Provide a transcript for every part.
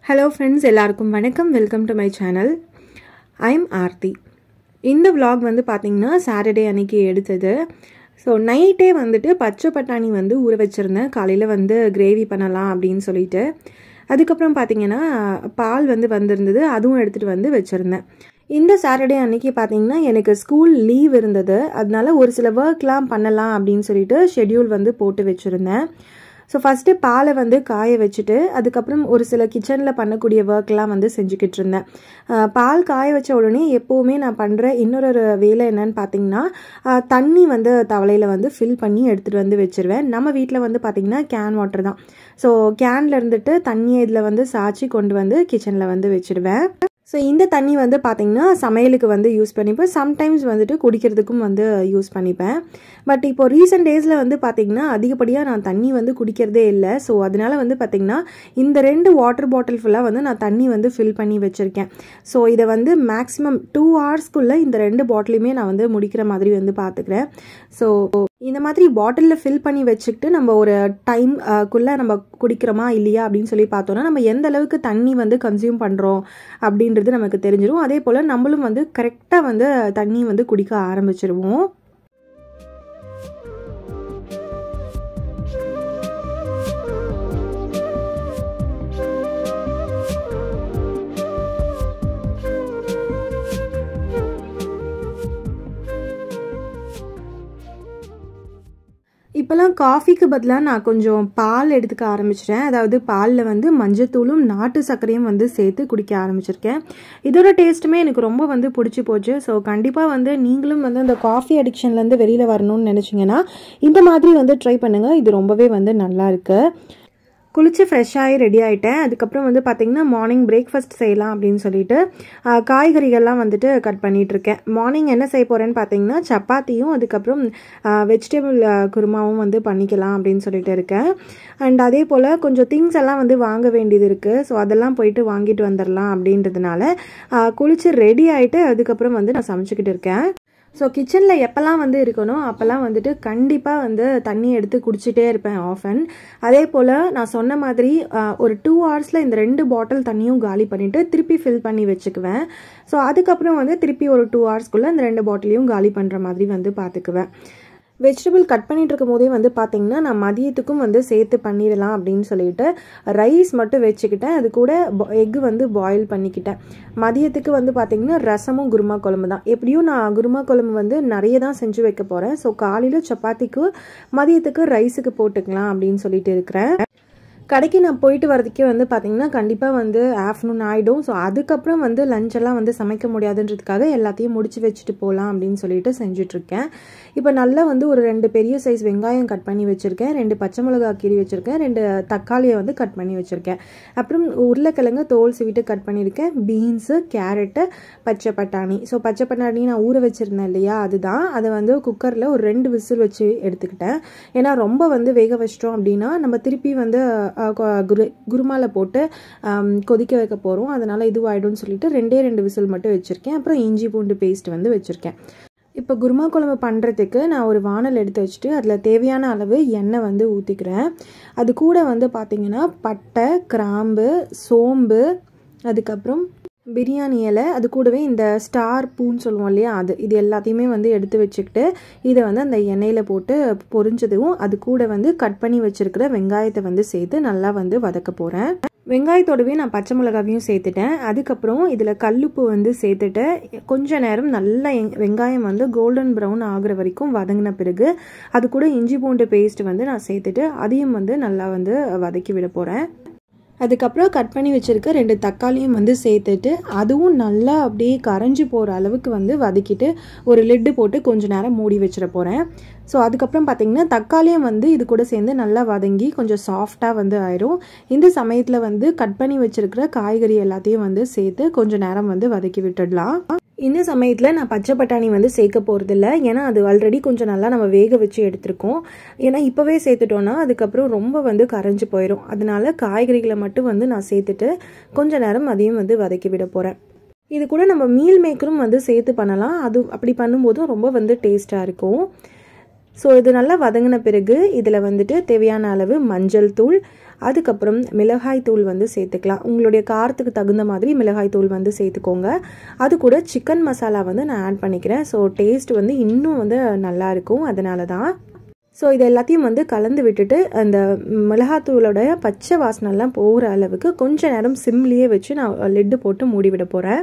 hello friends எல்லாருக்கும் வணக்கம் welcome to my channel I am Aarthi இந்த vlog வந்து பார்த்திங்கன்னா சாட்டர்டே அன்னைக்கு எடுத்தது ஸோ நைட்டே வந்துட்டு பச்சை பட்டாணி வந்து ஊற வச்சுருந்தேன் காலையில் வந்து கிரேவி பண்ணலாம் அப்படின்னு சொல்லிட்டு அதுக்கப்புறம் பார்த்திங்கன்னா பால் வந்து வந்திருந்தது அதுவும் எடுத்துகிட்டு வந்து வச்சுருந்தேன் இந்த சாட்டர்டே அன்னைக்கு பார்த்தீங்கன்னா எனக்கு ஸ்கூல் லீவ் இருந்தது அதனால ஒரு சில ஒர்க்லாம் பண்ணலாம் அப்படின்னு சொல்லிட்டு ஷெட்யூல் வந்து போட்டு வச்சுருந்தேன் ஸோ ஃபஸ்ட்டு பாலை வந்து காய வச்சுட்டு அதுக்கப்புறம் ஒரு சில கிச்சனில் பண்ணக்கூடிய ஒர்க்லாம் வந்து செஞ்சுக்கிட்டு இருந்தேன் அஹ் பால் காய வச்ச உடனே எப்போவுமே நான் பண்ணுற இன்னொரு ஒரு வேலை என்னன்னு பார்த்தீங்கன்னா அஹ் தண்ணி வந்து தவளையில் வந்து ஃபில் பண்ணி எடுத்துகிட்டு வந்து வச்சுருவேன் நம்ம வீட்டில் வந்து பார்த்திங்கன்னா கேன் வாட்டர் தான் ஸோ கேனில் இருந்துட்டு தண்ணியை இதில் வந்து சாய்ச்சி கொண்டு வந்து கிச்சனில் வந்து வச்சுடுவேன் ஸோ இந்த தண்ணி வந்து பார்த்திங்கன்னா சமையலுக்கு வந்து யூஸ் பண்ணிப்பேன் சம்டைம்ஸ் வந்துட்டு குடிக்கிறதுக்கும் வந்து யூஸ் பண்ணிப்பேன் பட் இப்போ ரீசெண்ட் டேஸில் வந்து பார்த்திங்கன்னா அதிகப்படியாக நான் தண்ணி வந்து குடிக்கிறதே இல்லை ஸோ அதனால வந்து பார்த்திங்கன்னா இந்த ரெண்டு வாட்டர் பாட்டில் ஃபுல்லாக வந்து நான் தண்ணி வந்து ஃபில் பண்ணி வச்சுருக்கேன் ஸோ இதை வந்து மேக்ஸிமம் டூ ஹவர்ஸ்க்குள்ளே இந்த ரெண்டு பாட்டிலையுமே நான் வந்து முடிக்கிற மாதிரி வந்து பார்த்துக்கிறேன் ஸோ இந்த மாதிரி பாட்டிலில் ஃபில் பண்ணி வச்சுக்கிட்டு நம்ம ஒரு டைம் குள்ளே நம்ம குடிக்கிறோமா இல்லையா அப்படின்னு சொல்லி பார்த்தோன்னா நம்ம எந்த அளவுக்கு தண்ணி வந்து கன்சியூம் பண்ணுறோம் அப்படின்றது நமக்கு தெரிஞ்சிடும் அதே போல் நம்மளும் வந்து கரெக்டாக வந்து தண்ணி வந்து குடிக்க ஆரம்பிச்சிருவோம் இப்போல்லாம் காஃபிக்கு பதிலாக நான் கொஞ்சம் பால் எடுத்துக்க ஆரம்பிச்சிட்டேன் அதாவது பாலில் வந்து மஞ்சத்தூளும் நாட்டு சர்க்கரையும் வந்து சேர்த்து குடிக்க ஆரம்பிச்சிருக்கேன் இதோட டேஸ்ட்டுமே எனக்கு ரொம்ப வந்து பிடிச்சி போச்சு ஸோ கண்டிப்பாக வந்து நீங்களும் வந்து இந்த காஃபி அடிக்ஷன்லேருந்து வெளியில் வரணும்னு நினச்சிங்கன்னா இந்த மாதிரி வந்து ட்ரை பண்ணுங்கள் இது ரொம்பவே வந்து நல்லா இருக்குது குளிச்சு ஃப்ரெஷ்ஷாகி ரெடி ஆகிட்டேன் அதுக்கப்புறம் வந்து பார்த்திங்கன்னா மார்னிங் பிரேக்ஃபாஸ்ட் செய்யலாம் அப்படின்னு சொல்லிட்டு ஆஹ், காய்கறிகள்லாம் வந்துட்டு கட் பண்ணிகிட்ருக்கேன் மார்னிங் என்ன செய்ய போகிறேன்னு பார்த்தீங்கன்னா சப்பாத்தியும் அதுக்கப்புறம் வெஜிடபிள் குருமாவும் வந்து பண்ணிக்கலாம் அப்படின்னு சொல்லிட்டு இருக்கேன் அண்ட் அதே போல் கொஞ்சம் திங்ஸ் எல்லாம் வந்து வாங்க வேண்டியது இருக்குது ஸோ அதெல்லாம் போயிட்டு வாங்கிட்டு வந்துடலாம் அப்படின்றதுனால ஆஹ், குளிச்சு ரெடி ஆகிட்டு அதுக்கப்புறம் வந்து நான் சமைச்சிக்கிட்டு இருக்கேன் ஸோ கிச்சனில் எப்போல்லாம் வந்து இருக்கணும் அப்போல்லாம் வந்துட்டு கண்டிப்பாக வந்து தண்ணி எடுத்து குடிச்சிட்டே இருப்பேன் ஆஃபன் அதே போல் நான் சொன்ன மாதிரி ஆஹ், ஒரு டூ ஹவர்ஸில் இந்த ரெண்டு பாட்டில் தண்ணியும் காலி பண்ணிவிட்டு திருப்பி ஃபில் பண்ணி வச்சுக்குவேன் ஸோ அதுக்கப்புறம் வந்து திருப்பி ஒரு டூ ஹவர்ஸ்க்குள்ளே இந்த ரெண்டு பாட்டிலையும் காலி பண்ணுற மாதிரி வந்து பார்த்துக்குவேன் வெஜிடபிள் கட் பண்ணிட்டு இருக்கும் போதே வந்து பார்த்தீங்கன்னா நான் மதியத்துக்கும் வந்து சேர்த்து பண்ணிடலாம் அப்படின்னு சொல்லிட்டு ரைஸ் மட்டும் வச்சுக்கிட்டேன் அது கூட எக்கு வந்து பாயில் பண்ணிக்கிட்டேன் மதியத்துக்கு வந்து பார்த்தீங்கன்னா ரசமும் குருமா குழம்பு தான் எப்படியும் நான் குருமா குழம்பு வந்து நிறைய தான் செஞ்சு வைக்க போகிறேன் ஸோ காலையில் சப்பாத்திக்கு மதியத்துக்கு ரைஸுக்கு போட்டுக்கலாம் அப்படின்னு சொல்லிட்டு இருக்கிறேன் கடைக்கு நான் போயிட்டு வரதுக்கே வந்து பார்த்தீங்கன்னா கண்டிப்பாக வந்து ஆஃப்டர்நூன் ஆகிடும் ஸோ அதுக்கப்புறம் வந்து லஞ்செல்லாம் வந்து சமைக்க முடியாதுன்றதுக்காக எல்லாத்தையும் முடிச்சு வச்சுட்டு போகலாம் அப்படின்னு சொல்லிட்டு செஞ்சுட்ருக்கேன் இப்போ நல்லா வந்து ஒரு ரெண்டு பெரிய சைஸ் வெங்காயம் கட் பண்ணி வச்சுருக்கேன் ரெண்டு பச்சை மிளகா கீறி வச்சுருக்கேன் ரெண்டு தக்காளியை வந்து கட் பண்ணி வச்சுருக்கேன் அப்புறம் உருளைக்கிழங்கு தோல் சீவிட்டு கட் பண்ணியிருக்கேன் பீன்ஸு கேரட்டு பச்சை பட்டாணி ஸோ பச்சை பட்டாணி நான் ஊற வச்சுருந்தேன் இல்லையா அதுதான் அதை வந்து குக்கரில் ஒரு ரெண்டு விசில் வச்சு எடுத்துக்கிட்டேன் ஏன்னா ரொம்ப வந்து வேக வச்சிட்டோம் அப்படின்னா நம்ம திருப்பி வந்து அஹ், கொ- குரு குருமாவில் போட்டு ஆம், கொதிக்க வைக்க போகிறோம் அதனால் இதுவாகிடும்னு சொல்லிட்டு ரெண்டே ரெண்டு விசில் மட்டும் வச்சுருக்கேன் அப்புறம் இஞ்சி பூண்டு பேஸ்ட் வந்து வச்சுருக்கேன் இப்போ குருமா குழம்பு பண்ணுறதுக்கு நான் ஒரு வானல் எடுத்து வச்சுட்டு அதில் தேவையான அளவு எண்ணெய் வந்து ஊற்றிக்கிறேன் அது கூட வந்து பார்த்திங்கன்னா பட்டை கிராம்பு சோம்பு அதுக்கப்புறம் பிரியாணி இலை அது கூடவே இந்த ஸ்டார் பூன்னு சொல்லுவோம் இல்லையா அது இது எல்லாத்தையுமே வந்து எடுத்து வச்சுக்கிட்டு இதை வந்து அந்த எண்ணெயில் போட்டு பொரிஞ்சதும் அது கூட வந்து கட் பண்ணி வச்சுருக்கிற வெங்காயத்தை வந்து சேர்த்து நல்லா வந்து வதக்க போகிறேன் வெங்காயத்தோடவே நான் பச்சை மிளகாவையும் சேர்த்துட்டேன் அதுக்கப்புறம் இதில் கல்லுப்பு வந்து சேர்த்துட்டு கொஞ்ச நேரம் நல்லா எங்- வெங்காயம் வந்து கோல்டன் ப்ரௌன் ஆகுற வரைக்கும் வதங்கின பிறகு அது கூட இஞ்சி பூண்டு பேஸ்ட் வந்து நான் சேர்த்துட்டு அதையும் வந்து நல்லா வந்து வதக்கி விட போகிறேன் அதுக்கப்புறம் கட் பண்ணி வச்சுருக்க ரெண்டு தக்காளியும் வந்து சேர்த்துட்டு அதுவும் நல்லா அப்படியே கரைஞ்சி போகிற அளவுக்கு வந்து வதக்கிட்டு ஒரு லிட்டு போட்டு கொஞ்ச நேரம் மூடி வச்சிட போகிறேன் ஸோ அதுக்கப்புறம் பார்த்திங்கன்னா தக்காளியும் வந்து இது கூட சேர்ந்து நல்லா வதங்கி கொஞ்சம் சாஃப்டாக வந்து ஆயிரும் இந்த சமயத்தில் வந்து கட் பண்ணி வச்சுருக்கிற காய்கறி எல்லாத்தையும் வந்து சேர்த்து கொஞ்ச நேரம் வந்து வதக்கி விட்டுடலாம் இந்த சமயத்தில் நான் பச்சை பட்டாணி வந்து சேர்க்க போகிறதில்ல ஏன்னா அது ஆல்ரெடி கொஞ்சம் நல்லா நம்ம வேக வச்சு எடுத்திருக்கோம் ஏன்னா இப்போவே சேர்த்துட்டோன்னா அதுக்கப்புறம் ரொம்ப வந்து கரைஞ்சு போயிடும் அதனால காய்கறிகளை மட்டும் வந்து நான் சேர்த்துட்டு கொஞ்ச நேரம் அதையும் வந்து வதக்கி விட போகிறேன் இது கூட நம்ம மீல் மேக்கரும் வந்து சேர்த்து பண்ணலாம் அது அப்படி பண்ணும்போதும் ரொம்ப வந்து டேஸ்ட்டாக இருக்கும் ஸோ இது நல்லா வதங்கின பிறகு இதில் வந்துட்டு தேவையான அளவு மஞ்சள் தூள் அதுக்கப்புறம் மிளகாய் தூள் வந்து சேர்த்துக்கலாம் உங்களுடைய காரத்துக்கு தகுந்த மாதிரி மிளகாய் தூள் வந்து சேர்த்துக்கோங்க அது கூட சிக்கன் மசாலா வந்து நான் ஆட் பண்ணிக்கிறேன் ஸோ டேஸ்ட் வந்து இன்னும் வந்து நல்லா இருக்கும் அதனால தான் ஸோ இது எல்லாத்தையும் வந்து கலந்து விட்டுட்டு அந்த மிளகாத்தூளோட பச்சை வாசனைலாம் போகிற அளவுக்கு கொஞ்ச நேரம் சிம்லேயே வச்சு நான் லிட்டு போட்டு மூடி விட போகிறேன்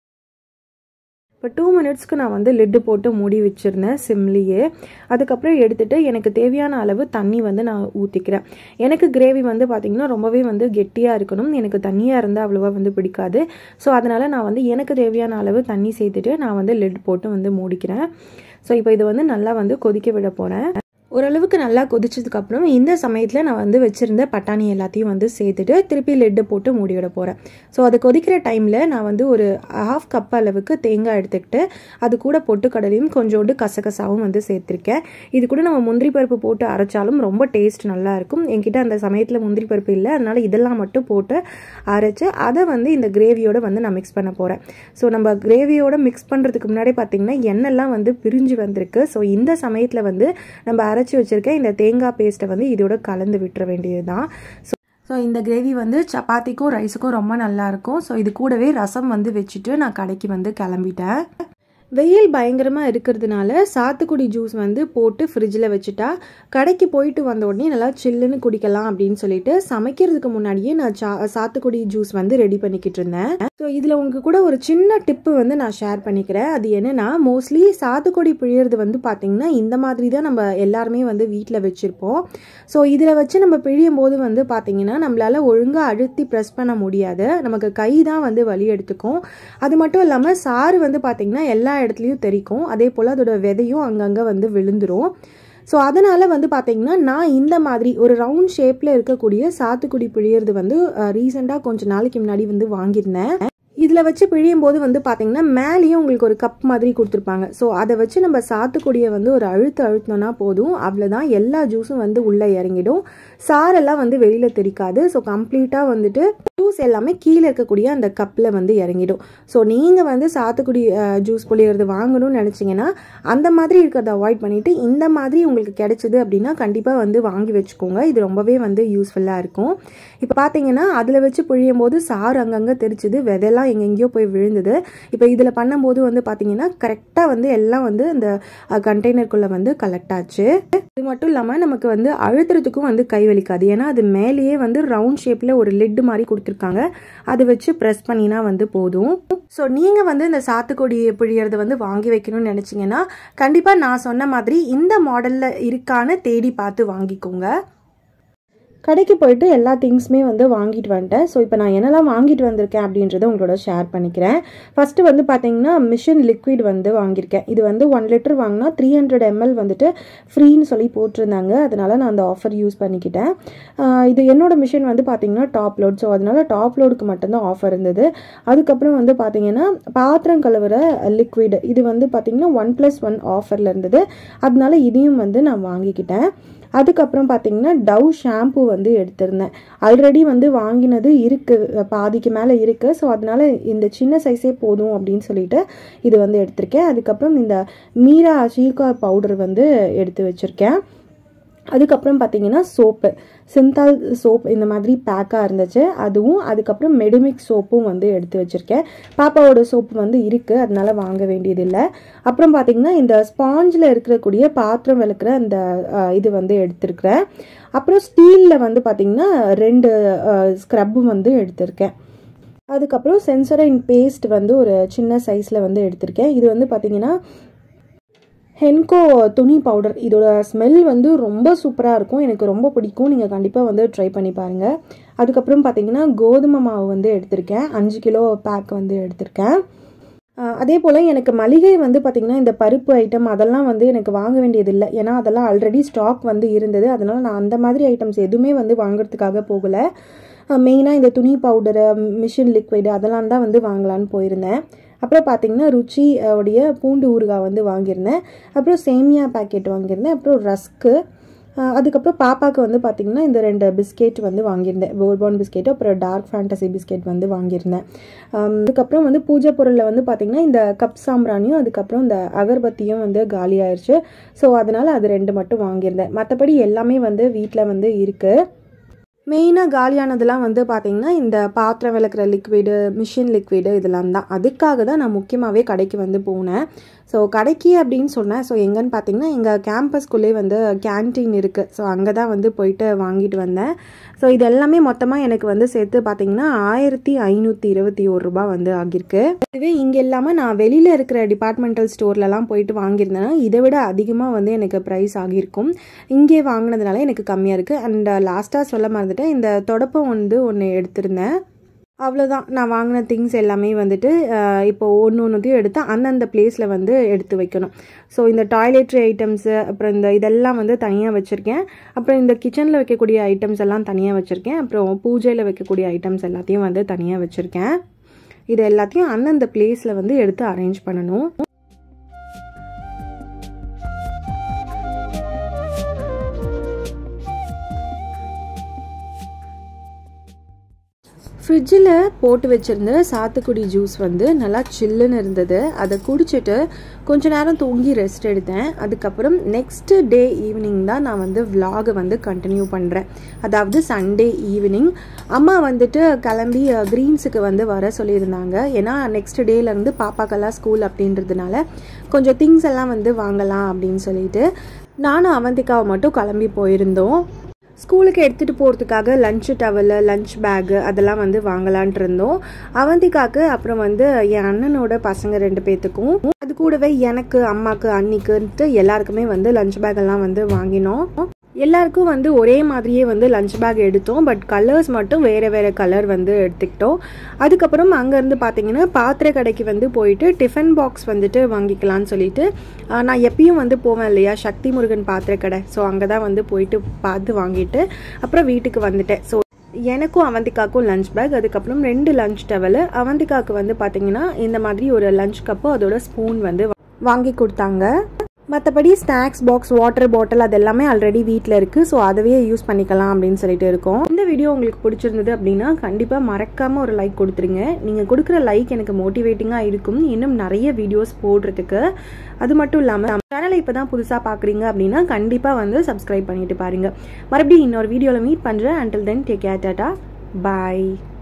இப்போ டூ மினிட்ஸ்க்கு நான் வந்து லிட்டு போட்டு மூடி வச்சுருந்தேன் சிம்லியே அதுக்கப்புறம் எடுத்துகிட்டு எனக்கு தேவையான அளவு தண்ணி வந்து நான் ஊற்றிக்கிறேன் எனக்கு கிரேவி வந்து பார்த்திங்கன்னா ரொம்பவே வந்து கெட்டியாக இருக்கணும் எனக்கு தண்ணியாக இருந்தால் அவ்வளோவா வந்து பிடிக்காது ஸோ அதனால் நான் வந்து எனக்கு தேவையான அளவு தண்ணி சேர்த்துட்டு நான் வந்து லிட் போட்டு வந்து மூடிக்கிறேன் ஸோ இப்போ இது வந்து நல்லா வந்து கொதிக்க விட போகிறேன் ஓரளவுக்கு நல்லா கொதிச்சதுக்கப்புறம் இந்த சமயத்தில் நான் வந்து வச்சுருந்த பட்டாணி எல்லாத்தையும் வந்து சேர்த்துட்டு திருப்பி லெட்டு போட்டு மூடி விட போகிறேன் ஸோ அது கொதிக்கிற டைமில் நான் வந்து ஒரு ஹாஃப் கப் அளவுக்கு தேங்காய் எடுத்துக்கிட்டு அது கூட பொட்டுக்கடலையும் கொஞ்சோண்டு கசகசாவும் வந்து சேர்த்துருக்கேன் இது கூட நம்ம முந்திரி பருப்பு போட்டு அரைச்சாலும் ரொம்ப டேஸ்ட் நல்லாயிருக்கும் என்கிட்ட அந்த சமயத்தில் முந்திரி பருப்பு இல்லை அதனால் இதெல்லாம் மட்டும் போட்டு அரைச்சி அதை வந்து இந்த கிரேவியோட வந்து நான் மிக்ஸ் பண்ண போகிறேன் ஸோ நம்ம கிரேவியோட மிக்ஸ் பண்ணுறதுக்கு முன்னாடி பார்த்திங்கன்னா எண்ணெய்லாம் வந்து பிரிஞ்சு வந்திருக்கு ஸோ இந்த சமயத்தில் வந்து நம்ம அரைச்சி வச்சுருக்க இந்த தேங்காய் பேஸ்ட்டை வந்து இதோட கலந்து விட்டுற வேண்டியது தான் ஸோ ஸோ இந்த கிரேவி வந்து சப்பாத்திக்கும் ரைஸுக்கும் ரொம்ப நல்லாயிருக்கும் ஸோ இது கூடவே ரசம் வந்து வச்சுட்டு நான் கடைக்கு வந்து கிளம்பிட்டேன் வெயில் பயங்கரமாக இருக்கிறதுனால சாத்துக்குடி ஜூஸ் வந்து போட்டு ஃப்ரிட்ஜில் வச்சுட்டா கடைக்கு போயிட்டு வந்த உடனே நல்லா சில்லுன்னு குடிக்கலாம் அப்படின்னு சொல்லிட்டு சமைக்கிறதுக்கு முன்னாடியே நான் சா சாத்துக்குடி ஜூஸ் வந்து ரெடி பண்ணிக்கிட்டு இருந்தேன் ஸோ இதில் உங்களுக்கு கூட ஒரு சின்ன டிப்பு வந்து நான் ஷேர் பண்ணிக்கிறேன் அது என்னென்னா மோஸ்ட்லி சாத்துக்குடி பிழியறது வந்து பார்த்திங்கன்னா இந்த மாதிரி தான் நம்ம எல்லாருமே வந்து வீட்டில் வச்சுருப்போம் ஸோ இதில் வச்சு நம்ம பிழியும் போது வந்து பார்த்திங்கன்னா நம்மளால் ஒழுங்காக அழுத்தி ப்ரெஸ் பண்ண முடியாது நமக்கு கை தான் வந்து வலி எடுத்துக்கும் அது மட்டும் இல்லாமல் சாறு வந்து பார்த்திங்கன்னா எல்லா இடத்துலையும் தெரிக்கும் அதே போல் அதோட விதையும் அங்கங்கே வந்து விழுந்துரும் ஸோ அதனால் வந்து பார்த்திங்கன்னா நான் இந்த மாதிரி ஒரு ரவுண்ட் ஷேப்பில் இருக்கக்கூடிய சாத்துக்குடி பிழியறது வந்து ரீசெண்டாக கொஞ்சம் நாளைக்கு முன்னாடி வந்து வாங்கியிருந்தேன் இதில் வச்சு பிழியும் போது வந்து பார்த்தீங்கன்னா மேலேயும் உங்களுக்கு ஒரு கப் மாதிரி கொடுத்துருப்பாங்க ஸோ அதை வச்சு நம்ம சாத்துக்குடியை வந்து ஒரு அழுத்து அழுத்தினோன்னா போதும் அவ்வளோதான் எல்லா ஜூஸும் வந்து உள்ளே இறங்கிடும் சாரெல்லாம் வந்து வெளியில் தெரிக்காது ஸோ கம்ப்ளீட்டாக வந்துட்டு ஜூஸ் எல்லாமே கீழே இருக்கக்கூடிய அந்த கப்பில் வந்து இறங்கிடும் ஸோ நீங்கள் வந்து சாத்துக்குடி ஜூஸ் புளியறது வாங்கணும்னு நினச்சிங்கன்னா அந்த மாதிரி இருக்கிறத அவாய்ட் பண்ணிவிட்டு இந்த மாதிரி உங்களுக்கு கிடைச்சிது அப்படின்னா கண்டிப்பாக வந்து வாங்கி வச்சுக்கோங்க இது ரொம்பவே வந்து யூஸ்ஃபுல்லாக இருக்கும் இப்போ பார்த்தீங்கன்னா அதில் வச்சு புழியும் போது சாறு அங்கங்கே தெரிச்சுது விதையெல்லாம் எங்கெங்கேயோ போய் விழுந்தது இப்போ இதில் பண்ணும்போது வந்து பார்த்தீங்கன்னா கரெக்டாக வந்து எல்லாம் வந்து அந்த கண்டெய்னருக்குள்ளே வந்து கலெக்ட் ஆச்சு இது மட்டும் இல்லாமல் நமக்கு வந்து அழுத்துறதுக்கும் வந்து கை வலிக்காது ஏன்னா அது மேலேயே வந்து ரவுண்ட் ஷேப்பில் ஒரு லிட் மாதிரி கொடுத்துருக்காங்க அதை வச்சு ப்ரெஸ் பண்ணினா வந்து போதும் ஸோ நீங்கள் வந்து இந்த சாத்துக்குடி பிழியறதை வந்து வாங்கி வைக்கணும்னு நினச்சிங்கன்னா கண்டிப்பாக நான் சொன்ன மாதிரி இந்த மாடலில் இருக்கான்னு தேடி பார்த்து வாங்கிக்கோங்க கடைக்கு போயிட்டு எல்லா திங்ஸுமே வந்து வாங்கிட்டு வந்துட்டேன் ஸோ இப்போ நான் என்னெல்லாம் வாங்கிட்டு வந்திருக்கேன் அப்படின்றத உங்களோட ஷேர் பண்ணிக்கிறேன் ஃபஸ்ட்டு வந்து பார்த்தீங்கன்னா மிஷின் லிக்விட் வந்து வாங்கியிருக்கேன் இது வந்து ஒன் லிட்டர் வாங்கினா த்ரீ ஹண்ட்ரட் எம்எல் வந்துட்டு ஃப்ரீன்னு சொல்லி போட்டிருந்தாங்க அதனால நான் அந்த ஆஃபர் யூஸ் பண்ணிக்கிட்டேன் இது என்னோட மிஷின் வந்து பார்த்தீங்கன்னா டாப் லோட் ஸோ அதனால டாப் லோடுக்கு மட்டும்தான் ஆஃபர் இருந்தது அதுக்கப்புறம் வந்து பார்த்தீங்கன்னா பாத்திரம் கழுவுற லிக்விட் இது வந்து பார்த்தீங்கன்னா ஒன் ப்ளஸ் ஒன் ஆஃபரில் இருந்தது அதனால இதையும் வந்து நான் வாங்கிக்கிட்டேன் அதுக்கப்புறம் பார்த்தீங்கன்னா டவ் ஷாம்பு வந்து எடுத்திருந்தேன் ஆல்ரெடி வந்து வாங்கினது இருக்குது பாதிக்கு மேலே இருக்குது ஸோ அதனால இந்த சின்ன சைஸே போதும் அப்படின்னு சொல்லிட்டு இது வந்து எடுத்திருக்கேன் அதுக்கப்புறம் இந்த மீரா ஷீகா பவுடர் வந்து எடுத்து வச்சுருக்கேன் அதுக்கப்புறம் பார்த்தீங்கன்னா சோப்பு சிந்தால் சோப் இந்த மாதிரி பேக்காக இருந்துச்சு அதுவும் அதுக்கப்புறம் மெடிமிக் சோப்பும் வந்து எடுத்து வச்சுருக்கேன் பாப்பாவோட சோப்பு வந்து இருக்குது அதனால வாங்க வேண்டியதில்லை அப்புறம் பார்த்தீங்கன்னா இந்த ஸ்பாஞ்சில் இருக்கக்கூடிய பாத்திரம் விளக்குற அந்த இது வந்து எடுத்திருக்கிறேன் அப்புறம் ஸ்டீலில் வந்து பார்த்திங்கன்னா ரெண்டு ஸ்க்ரப்பு வந்து எடுத்திருக்கேன் அதுக்கப்புறம் சென்சரைன் பேஸ்ட் வந்து ஒரு சின்ன சைஸில் வந்து எடுத்திருக்கேன் இது வந்து பார்த்திங்கன்னா ஹென்கோ துணி பவுடர் இதோட ஸ்மெல் வந்து ரொம்ப சூப்பராக இருக்கும் எனக்கு ரொம்ப பிடிக்கும் நீங்கள் கண்டிப்பாக வந்து ட்ரை பண்ணி பாருங்கள் அதுக்கப்புறம் பார்த்தீங்கன்னா கோதுமை மாவு வந்து எடுத்திருக்கேன் அஞ்சு கிலோ பேக் வந்து எடுத்திருக்கேன் அதே போல் எனக்கு மளிகை வந்து பார்த்திங்கன்னா இந்த பருப்பு ஐட்டம் அதெல்லாம் வந்து எனக்கு வாங்க வேண்டியதில்லை ஏன்னா அதெல்லாம் ஆல்ரெடி ஸ்டாக் வந்து இருந்தது அதனால் நான் அந்த மாதிரி ஐட்டம்ஸ் எதுவுமே வந்து வாங்குறதுக்காக போகலை மெயினாக இந்த துணி பவுடரு மிஷின் லிக்விடு அதெல்லாம் தான் வந்து வாங்கலான்னு போயிருந்தேன் அப்புறம் பார்த்தீங்கன்னா ருச்சி உடைய பூண்டு ஊறுகாய் வந்து வாங்கியிருந்தேன் அப்புறம் சேமியா பேக்கெட் வாங்கியிருந்தேன் அப்புறம் ரஸ்க்கு அதுக்கப்புறம் பாப்பாவுக்கு வந்து பார்த்திங்கன்னா இந்த ரெண்டு பிஸ்கெட் வந்து வாங்கியிருந்தேன் போர்பான் பிஸ்கெட்டு அப்புறம் டார்க் ஃபேண்டசி பிஸ்கெட் வந்து வாங்கியிருந்தேன் அதுக்கப்புறம் வந்து பூஜை பொருளில் வந்து பார்த்திங்கன்னா இந்த கப் சாம்பிராணியும் அதுக்கப்புறம் இந்த அகர்பத்தியும் வந்து காலி ஆயிடுச்சு ஸோ அதனால் அது ரெண்டு மட்டும் வாங்கியிருந்தேன் மற்றபடி எல்லாமே வந்து வீட்டில் வந்து இருக்குது மெயினாக காலியானதெல்லாம் வந்து பார்த்திங்கன்னா இந்த பாத்திரம் விளக்குற லிக்விடு மிஷின் லிக்விடு இதெல்லாம் தான் அதுக்காக தான் நான் முக்கியமாகவே கடைக்கு வந்து போனேன் ஸோ கடைக்கு அப்படின்னு சொன்னேன் ஸோ எங்கன்னு பார்த்தீங்கன்னா எங்கள் கேம்பஸ்குள்ளே வந்து கேன்டீன் இருக்குது ஸோ அங்கே தான் வந்து போயிட்டு வாங்கிட்டு வந்தேன் ஸோ இது எல்லாமே மொத்தமாக எனக்கு வந்து சேர்த்து பார்த்தீங்கன்னா ஆயிரத்தி ஐநூற்றி இருபத்தி ஒரு ரூபா வந்து ஆகியிருக்கு இதுவே இங்கே இல்லாமல் நான் வெளியில் இருக்கிற டிபார்ட்மெண்டல் ஸ்டோர்லலாம் போயிட்டு வாங்கியிருந்தேன்னா இதை விட அதிகமாக வந்து எனக்கு ப்ரைஸ் ஆகியிருக்கும் இங்கே வாங்கினதுனால எனக்கு கம்மியாக இருக்குது அண்ட் லாஸ்ட்டாக சொல்ல மறந்துட்டேன் இந்த தொடப்பம் வந்து ஒன்று எடுத்திருந்தேன் அவ்வளோதான் நான் வாங்கின திங்ஸ் எல்லாமே வந்துட்டு இப்போ ஒன்று ஒன்றுத்தையும் எடுத்து அந்தந்த பிளேஸில் வந்து எடுத்து வைக்கணும் ஸோ இந்த டாய்லெட்ரி ஐட்டம்ஸு அப்புறம் இந்த இதெல்லாம் வந்து தனியாக வச்சுருக்கேன் அப்புறம் இந்த கிச்சனில் வைக்கக்கூடிய ஐட்டம்ஸ் எல்லாம் தனியாக வச்சுருக்கேன் அப்புறம் பூஜையில் வைக்கக்கூடிய ஐட்டம்ஸ் எல்லாத்தையும் வந்து தனியாக வச்சுருக்கேன் இது எல்லாத்தையும் அந்தந்த பிளேஸில் வந்து எடுத்து அரேஞ்ச் பண்ணணும் ஃப்ரிட்ஜில் போட்டு வச்சுருந்த சாத்துக்குடி ஜூஸ் வந்து நல்லா சில்லுன்னு இருந்தது அதை குடிச்சிட்டு கொஞ்ச நேரம் தூங்கி ரெஸ்ட் எடுத்தேன் அதுக்கப்புறம் நெக்ஸ்ட் டே ஈவினிங் தான் நான் வந்து விலாகை வந்து கண்டினியூ பண்ணுறேன் அதாவது சண்டே ஈவினிங் அம்மா வந்துட்டு கிளம்பி க்ரீன்ஸுக்கு வந்து வர சொல்லியிருந்தாங்க ஏன்னா நெக்ஸ்ட் டேலேருந்து பாப்பாக்கெல்லாம் ஸ்கூல் அப்படின்றதுனால கொஞ்சம் திங்ஸ் எல்லாம் வந்து வாங்கலாம் அப்படின்னு சொல்லிட்டு நானும் அவந்திக்காவை மட்டும் கிளம்பி போயிருந்தோம் ஸ்கூலுக்கு எடுத்துகிட்டு போகிறதுக்காக லஞ்சு டவலு லஞ்ச் பேக்கு அதெல்லாம் வந்து வாங்கலான்ட்டு இருந்தோம் அவந்திக்காக்கு அப்புறம் வந்து என் அண்ணனோட பசங்க ரெண்டு பேர்த்துக்கும் அது கூடவே எனக்கு அம்மாக்கு அன்னிக்குன்ட்டு எல்லாருக்குமே வந்து லஞ்ச் பேக் எல்லாம் வந்து வாங்கினோம் எல்லாருக்கும் வந்து ஒரே மாதிரியே வந்து லஞ்ச் பேக் எடுத்தோம் பட் கலர்ஸ் மட்டும் வேறு வேறு கலர் வந்து எடுத்துக்கிட்டோம் அதுக்கப்புறம் அங்கேருந்து பார்த்தீங்கன்னா பாத்திர கடைக்கு வந்து போயிட்டு டிஃபன் பாக்ஸ் வந்துட்டு வாங்கிக்கலாம்னு சொல்லிட்டு நான் எப்பயும் வந்து போவேன் இல்லையா சக்தி முருகன் பாத்திர கடை ஸோ அங்கே தான் வந்து போயிட்டு பார்த்து வாங்கிட்டு அப்புறம் வீட்டுக்கு வந்துட்டேன் ஸோ எனக்கும் அவந்திக்காக்கும் லஞ்ச் பேக் அதுக்கப்புறம் ரெண்டு லஞ்ச் டவலு அவந்திக்காக்கு வந்து பார்த்தீங்கன்னா இந்த மாதிரி ஒரு லஞ்ச் கப்பு அதோட ஸ்பூன் வந்து வாங்கி கொடுத்தாங்க மற்றபடி ஸ்நாக்ஸ் பாக்ஸ் வாட்டர் பாட்டில் அது எல்லாமே ஆல்ரெடி வீட்டில் இருக்குது ஸோ அதவே யூஸ் பண்ணிக்கலாம் அப்படின்னு சொல்லிட்டு இருக்கோம் இந்த வீடியோ உங்களுக்கு பிடிச்சிருந்தது அப்படின்னா கண்டிப்பாக மறக்காமல் ஒரு லைக் கொடுத்துருங்க நீங்கள் கொடுக்குற லைக் எனக்கு மோட்டிவேட்டிங்காக இருக்கும் இன்னும் நிறைய வீடியோஸ் போடுறதுக்கு அது மட்டும் இல்லாமல் சேனலை இப்போ தான் புதுசாக பார்க்குறீங்க அப்படின்னா கண்டிப்பாக வந்து சப்ஸ்கிரைப் பண்ணிட்டு பாருங்கள் மறுபடியும் இன்னொரு வீடியோவில் மீட் பண்ணுறேன் until then take care tata பாய்